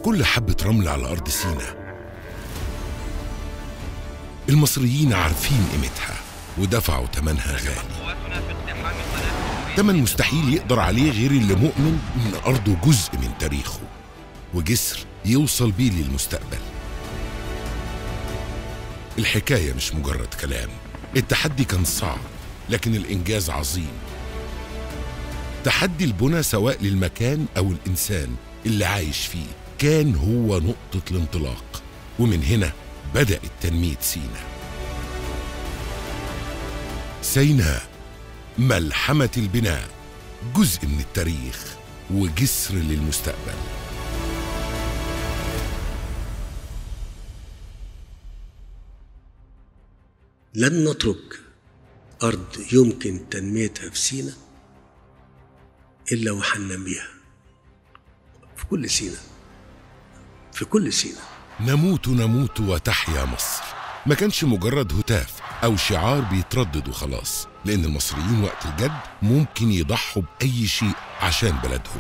كل حبة رمل على أرض سينا المصريين عارفين قيمتها ودفعوا تمنها غالي تمن مستحيل يقدر عليه غير اللي مؤمن إن أرضه جزء من تاريخه وجسر يوصل بيه للمستقبل الحكاية مش مجرد كلام التحدي كان صعب لكن الإنجاز عظيم تحدي البنى سواء للمكان أو الإنسان اللي عايش فيه كان هو نقطة الانطلاق ومن هنا بدأت تنمية سينا سيناء ملحمة البناء جزء من التاريخ وجسر للمستقبل لن نترك أرض يمكن تنميتها في سينا إلا وحننميها في كل سينا في كل سينا نموت نموت وتحيا مصر ما كانش مجرد هتاف أو شعار بيتردد وخلاص لأن المصريين وقت الجد ممكن يضحوا بأي شيء عشان بلدهم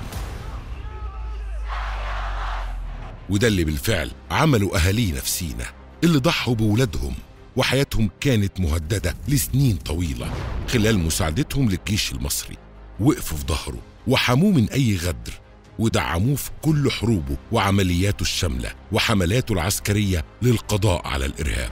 وده اللي بالفعل عملوا أهالينا في سينا اللي ضحوا بولادهم وحياتهم كانت مهددة لسنين طويلة خلال مساعدتهم للجيش المصري وقفوا في ظهره وحموه من أي غدر ودعموه في كل حروبه وعملياته الشاملة وحملاته العسكرية للقضاء على الإرهاب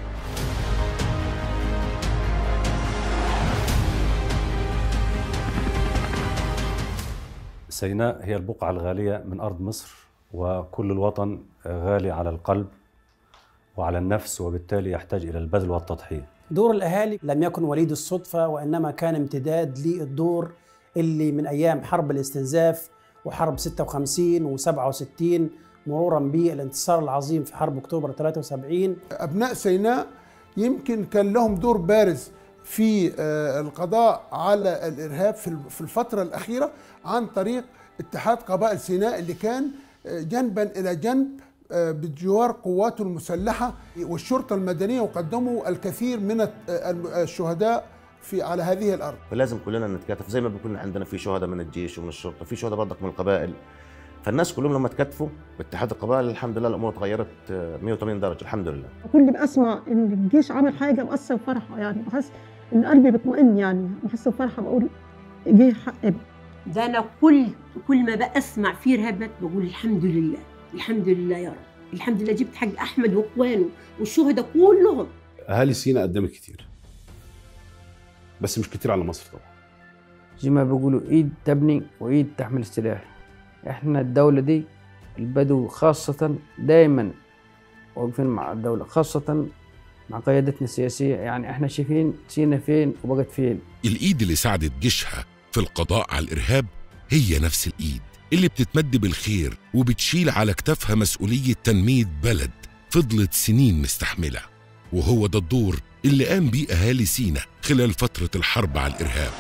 سيناء هي البقعة الغالية من أرض مصر وكل الوطن غالي على القلب وعلى النفس وبالتالي يحتاج إلى البذل والتضحية دور الأهالي لم يكن وليد الصدفة وإنما كان امتداد للدور اللي من أيام حرب الاستنزاف وحرب 56 و67 مرورا بالانتصار العظيم في حرب أكتوبر 73 أبناء سيناء يمكن كان لهم دور بارز في آه، القضاء على الإرهاب في في الفترة الأخيرة عن طريق اتحاد قبائل سيناء اللي كان آه، جنبا إلى جنب آه، بجوار قواته المسلحة والشرطة المدنية وقدموا الكثير من الت- آه، الشهداء في على هذه الأرض فلازم كلنا نتكاتف زي ما بيكون عندنا في شهداء من الجيش ومن الشرطه في شهداء برضك من القبائل فالناس كلهم لما تكاتفوا باتحاد القبائل الحمد لله الامور اتغيرت آه، 180 درجه الحمد لله كل ما اسمع ان الجيش عمل حاجه بحس بفرحه يعني بحس ان قلبي بيطمئن يعني بحس بفرحه بقول جه حق ابني ده انا كل كل ما بقى اسمع فيه ارهابات بقول الحمد لله الحمد لله يا رب الحمد لله جبت حق احمد واخوانه والشهداء كلهم اهالي سينا قدمت كتير بس مش كتير على مصر طبعا زي ما بيقولوا ايد تبني وايد تحمل السلاح احنا الدولة دي البدو خاصة دايما واقفين مع الدولة خاصة مع قيادتنا السياسية يعني احنا شايفين سينا فين وبقت فين الإيد اللي ساعدت جيشها في القضاء على الإرهاب هي نفس الإيد اللي بتتمد بالخير وبتشيل على كتافها مسؤولية تنمية بلد فضلت سنين مستحملة وهو ده الدور اللي قام بيه أهالي سينا خلال فترة الحرب على الإرهاب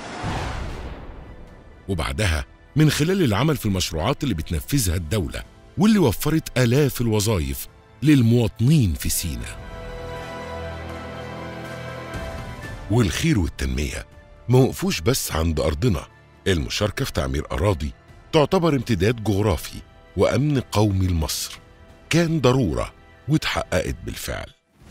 وبعدها من خلال العمل في المشروعات اللي بتنفذها الدولة واللي وفرت آلاف الوظائف للمواطنين في سينا والخير والتنمية ما وقفوش بس عند أرضنا المشاركة في تعمير أراضي تعتبر امتداد جغرافي وأمن قومي لمصر كان ضرورة واتحققت بالفعل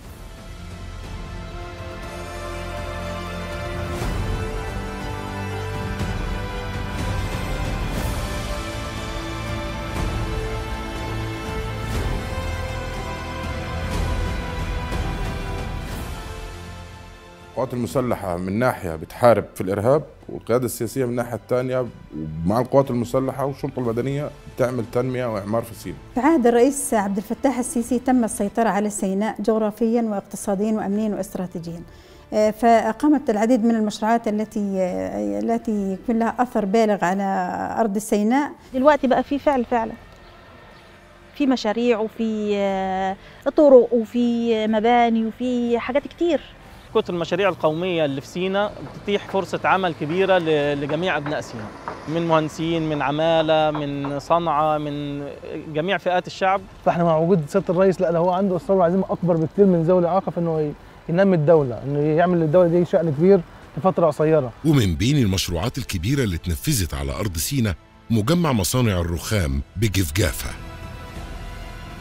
القوات المسلحة من ناحية بتحارب في الإرهاب والقيادة السياسية من الناحية الثانية مع القوات المسلحة والشرطة المدنية بتعمل تنمية وإعمار في سيناء في عهد الرئيس عبد الفتاح السيسي تم السيطرة على سيناء جغرافيا واقتصاديا وأمنيا واستراتيجيا آه، فأقامت العديد من المشروعات التي آه، التي يكون لها أثر بالغ على أرض سيناء دلوقتي بقى في فعل فعلا في مشاريع وفي آه، طرق وفي مباني وفي حاجات كتير كتر المشاريع القومية اللي في سينا بتتيح فرصة عمل كبيرة ل- لجميع أبناء سينا من مهندسين من عمالة من صنعة من جميع فئات الشعب فاحنا مع وجود سياده الرئيس لا ده هو عنده اصرار وعزيمه اكبر بكتير من ذوي الاعاقه في انه ي- ينمي الدوله انه يعمل للدوله دي شان كبير في فتره قصيره ومن بين المشروعات الكبيرة اللي اتنفذت على أرض سينا مجمع مصانع الرخام بجفجافة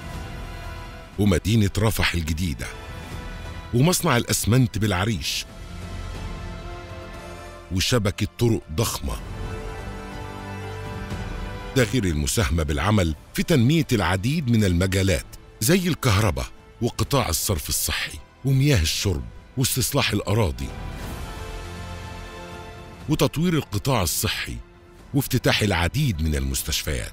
ومدينة رفح الجديدة ومصنع الأسمنت بالعريش وشبكة طرق ضخمة ده غير المساهمة بالعمل في تنمية العديد من المجالات زي الكهرباء وقطاع الصرف الصحي ومياه الشرب واستصلاح الأراضي وتطوير القطاع الصحي وافتتاح العديد من المستشفيات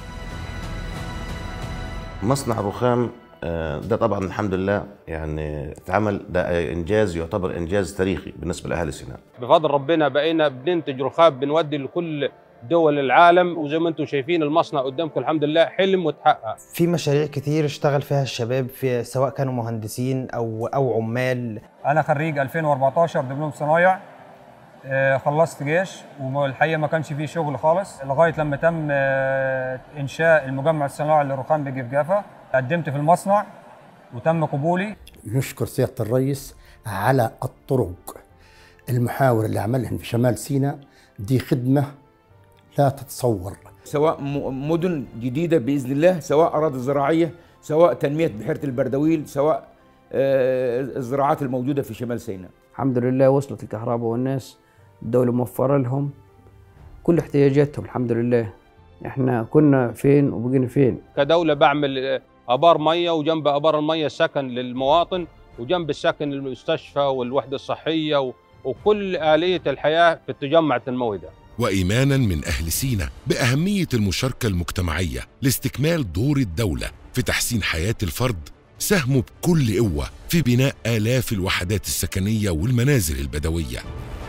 مصنع الرخام آه، ده طبعا الحمد لله يعني اتعمل ده انجاز يعتبر انجاز تاريخي بالنسبه لاهل سيناء بفضل ربنا بقينا بننتج رخام بنودي لكل دول العالم وزي ما انتم شايفين المصنع قدامكم الحمد لله حلم وتحقق في مشاريع كتير اشتغل فيها الشباب في سواء كانوا مهندسين او او عمال انا خريج 2014 دبلوم صنايع آه، خلصت جيش والحقيقه ما كانش فيه شغل خالص لغايه لما تم آه، انشاء المجمع الصناعي للرخام بجفجافه قدمت في المصنع وتم قبولي نشكر سيادة الرئيس على الطرق المحاور اللي عملهم في شمال سيناء دي خدمة لا تتصور سواء م- مدن جديدة بإذن الله سواء أراضي زراعية سواء تنمية بحيرة البردويل سواء آه، الزراعات الموجودة في شمال سيناء الحمد لله وصلت الكهرباء والناس الدولة موفرة لهم كل احتياجاتهم الحمد لله احنا كنا فين وبقينا فين كدولة بعمل آه، آبار مية وجنب آبار المية سكن للمواطن وجنب السكن المستشفى والوحدة الصحية و- وكل آلية الحياة في التجمع التنموي ده وإيمانا من أهل سينا بأهمية المشاركة المجتمعية لاستكمال دور الدولة في تحسين حياة الفرد ساهموا بكل قوة في بناء آلاف الوحدات السكنية والمنازل البدوية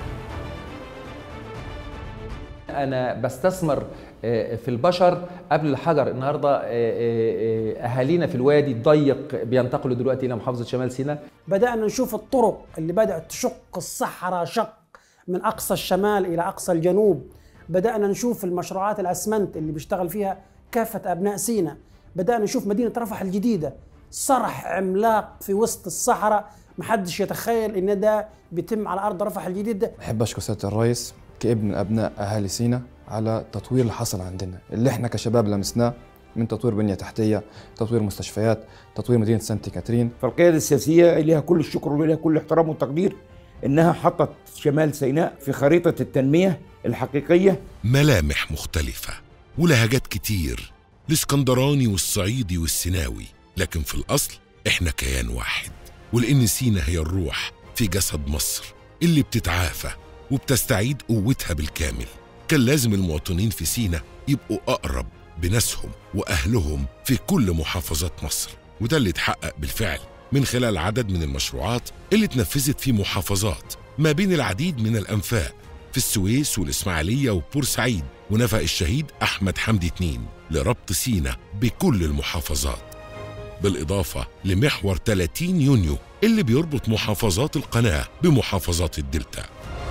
انا بستثمر آه، في البشر قبل الحجر النهارده آه، آه، آه، اهالينا في الوادي الضيق بينتقلوا دلوقتي الى محافظه شمال سيناء بدأنا نشوف الطرق اللي بدأت تشق الصحراء شق من أقصى الشمال إلى أقصى الجنوب بدأنا نشوف المشروعات الأسمنت اللي بيشتغل فيها كافة أبناء سينا بدأنا نشوف مدينة رفح الجديدة صرح عملاق في وسط الصحراء محدش يتخيل إن ده بيتم على أرض رفح الجديد ده بحب اشكر سياده الرئيس كابن من ابناء اهالي سينا على التطوير اللي حصل عندنا اللي احنا كشباب لمسناه من تطوير بنيه تحتيه تطوير مستشفيات تطوير مدينه سانت كاترين فالقيادة السياسية لها كل الشكر ولها كل احترام وتقدير إنها حطت شمال سيناء في خريطة التنمية الحقيقية ملامح مختلفة ولهجات كتير الاسكندراني والصعيدي والسيناوي لكن في الأصل إحنا كيان واحد ولأن سينا هي الروح في جسد مصر اللي بتتعافى وبتستعيد قوتها بالكامل كان لازم المواطنين في سينا يبقوا أقرب بناسهم وأهلهم في كل محافظات مصر وده اللي اتحقق بالفعل من خلال عدد من المشروعات اللي اتنفذت في محافظات ما بين العديد من الأنفاق في السويس والإسماعيلية وبورسعيد ونفق الشهيد أحمد حمدي اتنين لربط سينا بكل المحافظات بالإضافة لمحور 30 يونيو اللي بيربط محافظات القناة بمحافظات الدلتا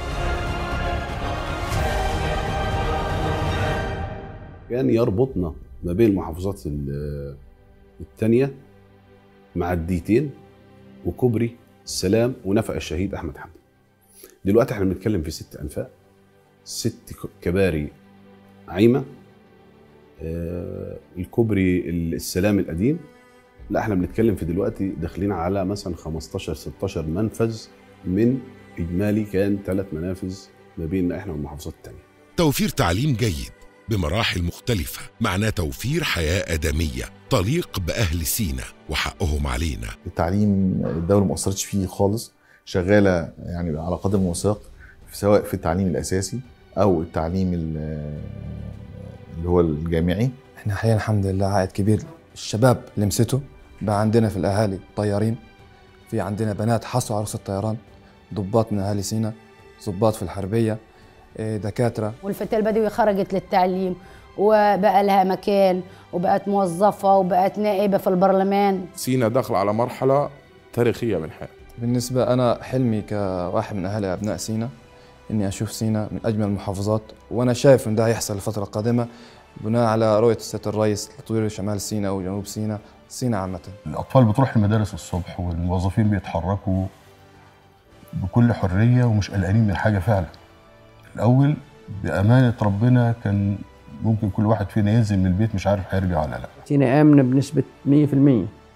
كان يربطنا ما بين المحافظات ال- التانية معديتين وكوبري السلام ونفق الشهيد احمد حمدي دلوقتي احنا بنتكلم في ست انفاق ست ك- كباري عايمه آه، الكوبري السلام القديم لا احنا بنتكلم في دلوقتي داخلين على مثلا 15 16 منفذ من اجمالي كان ثلاث منافذ ما بيننا احنا والمحافظات التانية توفير تعليم جيد بمراحل مختلفة معناه توفير حياة آدمية تليق بأهل سينا وحقهم علينا التعليم الدوله ما اثرتش فيه خالص شغاله يعني على قدم وساق سواء في التعليم الاساسي او التعليم ال- اللي هو الجامعي احنا حاليا الحمد لله عائد كبير الشباب لمسته بقى عندنا في الاهالي طيارين في عندنا بنات حصوا عروس الطيران ضباط من اهالي سينا ضباط في الحربيه إيه، دكاتره والفتاة البدوي خرجت للتعليم وبقى لها مكان وبقت موظفة وبقت نائبة في البرلمان سينا داخل على مرحله تاريخيه من حياتنا بالنسبة أنا حلمي كواحد من أهل أبناء سينا إني أشوف سينا من أجمل المحافظات وأنا شايف إن ده هيحصل الفترة القادمة بناء على رؤية السيد الرئيس لتطوير شمال سينا وجنوب سينا سينا عامة الأطفال بتروح المدارس الصبح والموظفين بيتحركوا بكل حرية ومش قلقانين من حاجة فعلا الأول بأمانة ربنا كان ممكن كل واحد فينا ينزل من البيت مش عارف هيرجع ولا لا سينا آمنة بنسبة 100%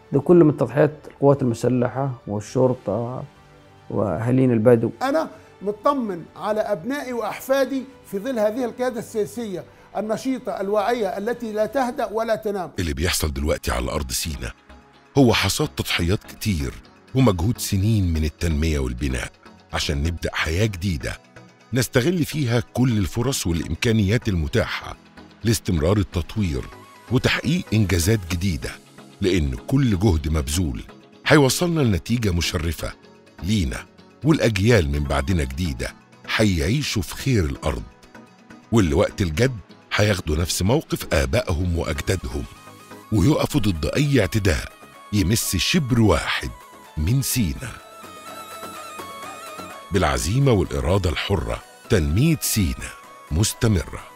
ده كله من تضحيات القوات المسلحة والشرطة وأهالينا البدو أنا مطمن على أبنائي وأحفادي في ظل هذه القيادة السياسية النشيطة الواعية التي لا تهدأ ولا تنام اللي بيحصل دلوقتي على أرض سينا هو حصاد تضحيات كتير ومجهود سنين من التنمية والبناء عشان نبدأ حياة جديدة نستغل فيها كل الفرص والإمكانيات المتاحة لاستمرار التطوير وتحقيق إنجازات جديدة لأن كل جهد مبذول هيوصلنا لنتيجة مشرفة لينا والأجيال من بعدنا جديدة هيعيشوا في خير الأرض واللي وقت الجد هياخدوا نفس موقف آبائهم وأجدادهم ويقفوا ضد أي اعتداء يمس شبر واحد من سينا بالعزيمة والإرادة الحرة تنمية سينا مستمرة